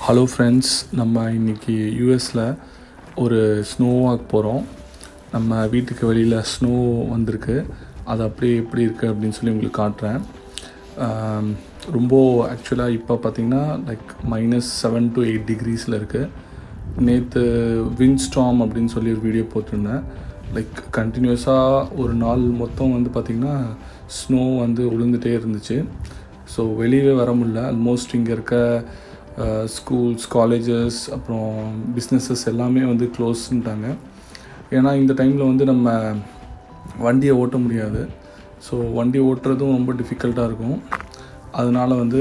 hello friends நம்ம இன்றைக்கி யூஎஸில் ஒரு ஸ்னோ வாக் போகிறோம் நம்ம வீட்டுக்கு வெளியில் ஸ்னோ வந்திருக்கு அது அப்படியே எப்படி இருக்குது அப்படின்னு சொல்லி உங்களுக்கு காட்டுறேன் ஆம், ரொம்ப ஆக்சுவலாக இப்போ பார்த்தீங்கன்னா like minus seven to eight டிகிரிஸில் இருக்குது நேற்று விண்ட் ஸ்டாம் அப்படின்னு சொல்லி ஒரு வீடியோ போட்டிருந்தேன் லைக் கண்டினியூஸாக ஒரு நாள் மொத்தம் வந்து பார்த்திங்கன்னா ஸ்னோ வந்து விழுந்துட்டே இருந்துச்சு ஸோ வெளியவே வர முடியல ஆல்மோஸ்ட் இங்கே இருக்க ஸ்கூல்ஸ் காலேஜஸ் அப்புறம் பிஸ்னஸஸ் எல்லாமே வந்து க்ளோஸ்ன்ட்டாங்க ஏன்னா இந்த டைமில் வந்து நம்ம வண்டியை ஓட்ட முடியாது ஸோ வண்டி ஓட்டுறதும் ரொம்ப டிஃபிகல்ட்டாக இருக்கும் அதனால் வந்து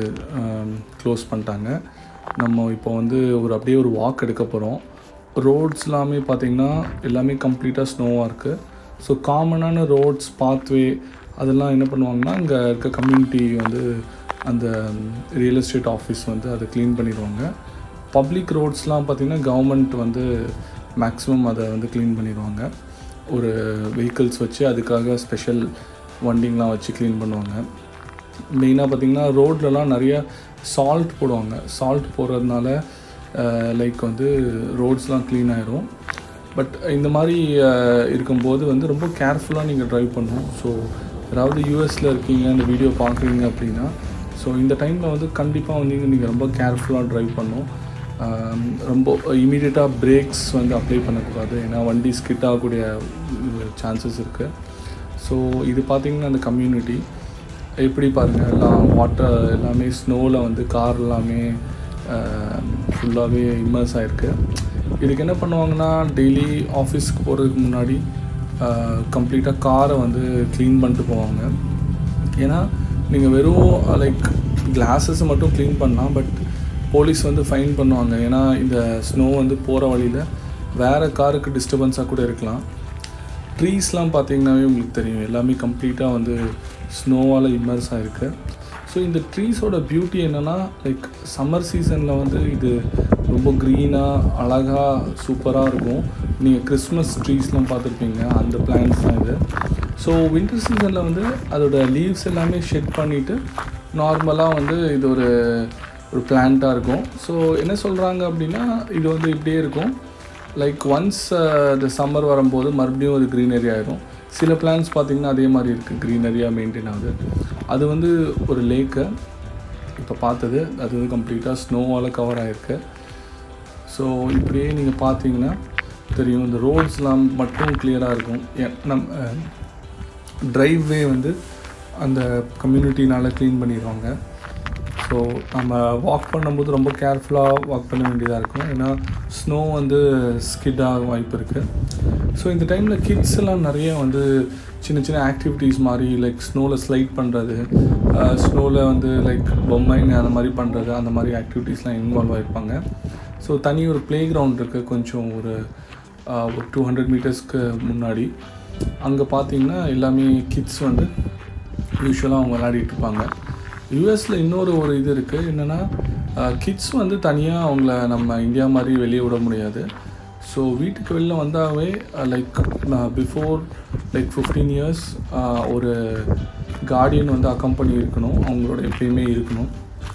க்ளோஸ் பண்ணிட்டாங்க நம்ம இப்போ வந்து ஒரு அப்படியே ஒரு வாக் எடுக்க போகிறோம் ரோட்ஸ் எல்லாமே பார்த்திங்கன்னா எல்லாமே கம்ப்ளீட்டாக ஸ்னோவாக இருக்குது ஸோ காமனான ரோட்ஸ் பாத்வே அதெல்லாம் என்ன பண்ணுவாங்கன்னா இங்கே இருக்க கம்யூனிட்டி வந்து அந்த ரியல் எஸ்டேட் ஆஃபீஸ் வந்து அதை க்ளீன் பண்ணிடுவாங்க பப்ளிக் ரோட்ஸ்லாம் பார்த்திங்கன்னா கவர்மெண்ட் வந்து மேக்ஸிமம் அதை வந்து க்ளீன் பண்ணிடுவாங்க ஒரு வெஹிக்கிள்ஸ் வச்சு அதுக்காக ஸ்பெஷல் வண்டிங்கெலாம் வச்சு க்ளீன் பண்ணுவாங்க மெயினாக பார்த்திங்கன்னா ரோட்லலாம் நிறைய சால்ட் போடுவாங்க சால்ட் போடுறதுனால லைக் வந்து ரோட்ஸ்லாம் க்ளீன் ஆயிரும் பட் இந்த மாதிரி அஹ், இருக்கும்போது வந்து ரொம்ப கேர்ஃபுல்லாக நீங்கள் ட்ரைவ் பண்ணணும் ஸோ யாராவது யூஎஸில் இருக்கீங்க இந்த வீடியோ பார்க்குறீங்க அப்படின்னா ஸோ இந்த டைமில் வந்து கண்டிப்பாக வந்து நீங்கள் ரொம்ப கேர்ஃபுல்லாக ட்ரைவ் பண்ணணும் ஆம், ரொம்ப இமீடியட்டாக பிரேக்ஸ் வந்து அப்ளை பண்ணக்கூடாது ஏன்னா வண்டி ஸ்கிட் ஆகக்கூடிய சான்சஸ் இருக்குது ஸோ இது பார்த்திங்கன்னா அந்த கம்யூனிட்டி எப்படி பாருங்கள் எல்லாம் வாட்டர் எல்லாமே ஸ்னோவில் வந்து கார் எல்லாமே ஃபுல்லாகவே இம்மர்ஸ் ஆகிருக்கு இதுக்கு என்ன பண்ணுவாங்கன்னா டெய்லி ஆஃபீஸ்க்கு போகிறதுக்கு முன்னாடி கம்ப்ளீட்டாக காரை வந்து க்ளீன் பண்ணிட்டு போவாங்க ஏன்னா நீங்கள் வெறும் லைக் கிளாஸஸ் மட்டும் க்ளீன் பண்ணலாம் பட் போலீஸ் வந்து ஃபைன் பண்ணுவாங்க ஏன்னா இந்த ஸ்னோ வந்து போகிற வழியில் வேறு காருக்கு டிஸ்டர்பன்ஸாக கூட இருக்கலாம் ட்ரீஸ்லாம் பார்த்தீங்கன்னாவே உங்களுக்கு தெரியும் எல்லாமே கம்ப்ளீட்டாக வந்து ஸ்னோவால் இம்மர்ஸ் ஆகிருக்கு ஸோ இந்த ட்ரீஸோட பியூட்டி என்னென்னா லைக் சம்மர் சீசனில் வந்து இது ரொம்ப க்ரீனாக அழகாக சூப்பராக இருக்கும் நீங்கள் கிறிஸ்மஸ் ட்ரீஸ்லாம் பார்த்துருப்பீங்க அந்த பிளான்ஸ் தான் இது ஸோ வின்டர் சீசனில் வந்து அதோட லீவ்ஸ் எல்லாமே ஷெட் பண்ணிவிட்டு நார்மலாக வந்து இது ஒரு ஒரு பிளான்ட்டாக இருக்கும் ஸோ என்ன சொல்கிறாங்க அப்படின்னா இது வந்து இப்படியே இருக்கும் லைக் ஒன்ஸ் இந்த சம்மர் வரும்போது மறுபடியும் ஒரு க்ரீனரி ஆயிரும் சில பிளான்ஸ் பார்த்திங்கன்னா அதே மாதிரி இருக்குது க்ரீனரியாக மெயின்டைன் ஆகுது அது வந்து ஒரு லேக்கு இப்போ பார்த்தது அது வந்து கம்ப்ளீட்டாக ஸ்னோவால் கவர் ஆகிருக்கு ஸோ இப்படியே நீங்கள் பார்த்தீங்கன்னா தெரியும் இந்த ரோட்ஸ்லாம் மட்டும் கிளியராக இருக்கும் ஏ- நம்ம ட்ரைவ்வே வந்து அந்த கம்யூனிட்டினால் க்ளீன் பண்ணிடுவாங்க ஸோ நம்ம வாக் பண்ணும்போது ரொம்ப கேர்ஃபுல்லாக வாக் பண்ண வேண்டியதாக இருக்கும் ஏன்னா ஸ்னோ வந்து ஸ்கிட் ஆக வாய்ப்பு இருக்குது ஸோ இந்த டைமில் கிட்ஸ் எல்லாம் நிறைய வந்து சின்ன சின்ன ஆக்டிவிட்டீஸ் மாதிரி லைக் ஸ்னோவில் ஸ்லைட் பண்ணுறது ஸ்னோவில் வந்து லைக் பொம்மைங்க அந்த மாதிரி பண்ணுறது அந்த மாதிரி ஆக்டிவிட்டீஸ்லாம் இன்வால்வ் ஆகிருப்பாங்க ஸோ தனி ஒரு ப்ளே கிரவுண்ட் இருக்குது கொஞ்சம் ஒரு ஆஹ், ஒரு டூ ஹண்ட்ரட் மீட்டர்ஸ்க்கு முன்னாடி அங்கே பார்த்தீங்கன்னா எல்லாமே கிட்ஸ் வந்து யூஸ்வலாக அவங்க விளையாடிட்டு இருப்பாங்க யூஎஸில் இன்னொரு ஒரு இது இருக்குது என்னென்னா கிட்ஸ் வந்து தனியாக அவங்கள நம்ம இந்தியா மாதிரி வெளியே விட முடியாது ஸோ வீட்டுக்கு வெளில வந்தாவே like before like fifteen years ஒரு கார்டியன் வந்து அக்கம்பனி இருக்கணும் அவங்களோட எப்பயுமே இருக்கணும்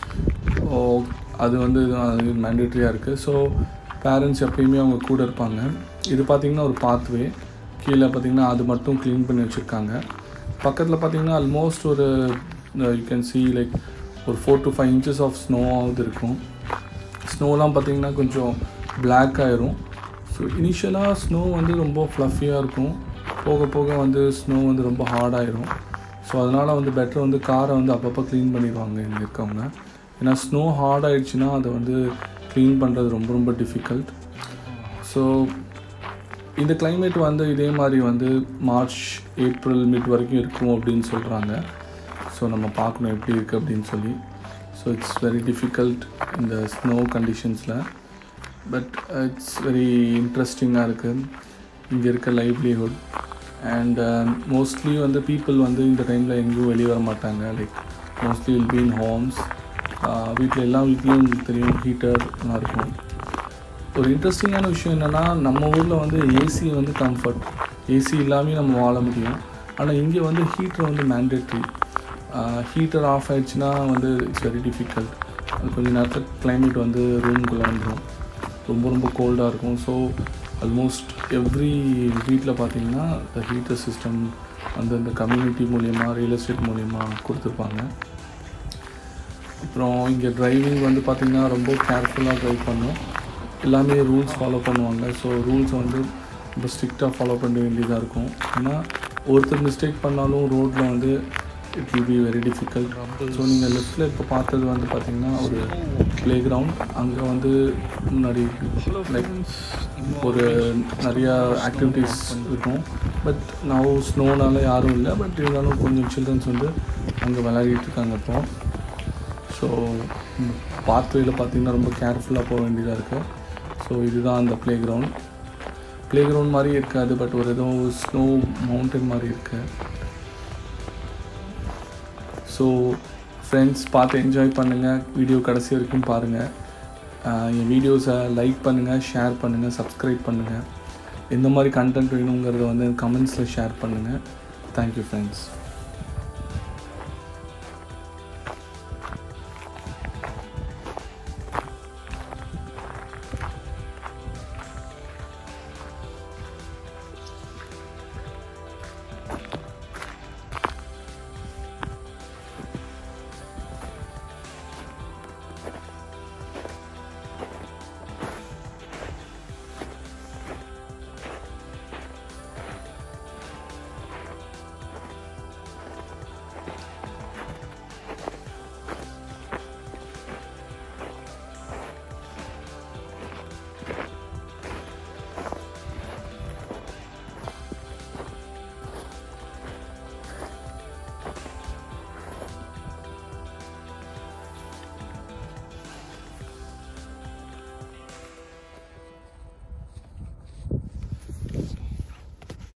ஓ, அது வந்து அது மேண்டேட்ரியாக இருக்குது ஸோ பேரண்ட்ஸ் எப்பயுமே அவங்க கூட இருப்பாங்க இது பார்த்திங்கன்னா ஒரு பாத்வே கீழே பார்த்திங்கன்னா அது மட்டும் க்ளீன் பண்ணி வச்சுருக்காங்க பக்கத்தில் பார்த்திங்கன்னா ஆல்மோஸ்ட் ஒரு யூ கேன் see லைக் ஒரு four to five inches of ஸ்னோவாவது இருக்கும் ஸ்னோலாம் பார்த்திங்கன்னா கொஞ்சம் Black ஆயிரும் ஸோ இனிஷியலாக ஸ்னோ வந்து ரொம்ப ஃப்ளஃபியாக இருக்கும் போக போக வந்து ஸ்னோ வந்து ரொம்ப ஹார்ட் ஆயிரும் ஸோ அதனால் வந்து பெட்டர் வந்து காரை வந்து அப்பப்போ க்ளீன் பண்ணிடுவாங்க இங்கே இருக்கவங்க ஏன்னா ஸ்னோ ஹார்ட் ஆயிடுச்சுன்னா அதை வந்து க்ளீன் பண்ணுறது ரொம்ப ரொம்ப டிஃபிகல்ட் ஸோ இந்த climate வந்து இதே மாதிரி வந்து மார்ச் ஏப்ரல் மிட் வரைக்கும் இருக்கும் அப்படின்னு சொல்கிறாங்க ஸோ நம்ம பார்க்கணும் எப்படி இருக்குது அப்படின்னு சொல்லி ஸோ இட்ஸ் வெரி டிஃபிகல்ட் இந்த ஸ்னோ கண்டிஷன்ஸில் பட் இட்ஸ் வெரி இன்ட்ரெஸ்டிங்காக இருக்குது இங்கே இருக்க லைவ்லிஹுட் அண்ட் மோஸ்ட்லி வந்து பீப்புள் வந்து இந்த டைமில் எங்கேயும் வெளியே வர மாட்டாங்க like mostly will be in homes வீட்டில் எல்லா வீட்லேயும் உங்களுக்கு தெரியும் ஹீட்டர் எல்லாம் இருக்கும் ஒரு இன்ட்ரெஸ்டிங்கான விஷயம் என்னென்னா நம்ம ஊரில் வந்து ஏசி வந்து கம்ஃபர்ட் ஏசி இல்லாமல் நம்ம வாழ முடியும் ஆனால் இங்கே வந்து ஹீட்டர் வந்து மேண்டேட்ரி ஹீட்டர் ஆஃப் ஆயிடுச்சுன்னா வந்து இட்ஸ் வெரி டிஃபிகல்ட் அது கொஞ்சம் நேரத்தில் climate வந்து ரூம்குள்ளே வந்துடும் ரொம்ப ரொம்ப கோல்டாக இருக்கும் ஸோ ஆல்மோஸ்ட் எவ்ரி வீட்டில் பார்த்தீங்கன்னா இந்த ஹீட்டர் சிஸ்டம் வந்து இந்த கம்யூனிட்டி மூலயமா ரியல் எஸ்டேட் மூலயமா கொடுத்துருப்பாங்க அப்புறம் இங்கே டிரைவிங் வந்து பார்த்திங்கன்னா ரொம்ப கேர்ஃபுல்லாக ட்ரைவ் பண்ணும் எல்லாமே ரூல்ஸ் ஃபாலோ பண்ணுவாங்க ஸோ ரூல்ஸ் வந்து ரொம்ப ஸ்ட்ரிக்டாக ஃபாலோ பண்ண வேண்டியதாக இருக்கும் ஏன்னா ஒருத்தர் மிஸ்டேக் பண்ணாலும் ரோட்டில் வந்து it will be very difficult so நீங்கள் லெஃப்டில் இப்போ பார்த்தது வந்து பார்த்திங்கன்னா ஒரு ப்ளே கிரவுண்ட் அங்கே வந்து முன்னாடி லைக் ஒரு நிறையா ஆக்டிவிட்டீஸ் இருக்கும் பட் நான் ஸ்னோனால யாரும் இல்லை பட் இருந்தாலும் கொஞ்சம் சில்ட்ரன்ஸ் வந்து அங்கே விளையாடிட்டு இருக்காங்க இப்போ ஸோ பாத்வேயில் பார்த்தீங்கன்னா ரொம்ப கேர்ஃபுல்லாக போக வேண்டியதாக இருக்குது ஸோ இதுதான் அந்த ப்ளே கிரவுண்ட் ப்ளே கிரவுண்ட் மாதிரி இருக்காது பட் ஒரு ஏதோ ஸ்னோ மவுண்டன் மாதிரி இருக்குது ஸோ ஃப்ரெண்ட்ஸ் பார்த்து என்ஜாய் பண்ணுங்கள் வீடியோ கடைசி வரைக்கும் பாருங்கள் என் வீடியோஸை லைக் பண்ணுங்கள் ஷேர் பண்ணுங்கள் சப்ஸ்கிரைப் பண்ணுங்கள் எந்த மாதிரி கண்டென்ட் வேணுங்கிறத வந்து கமெண்ட்ஸில் ஷேர் பண்ணுங்கள் தேங்க்யூ ஃப்ரெண்ட்ஸ்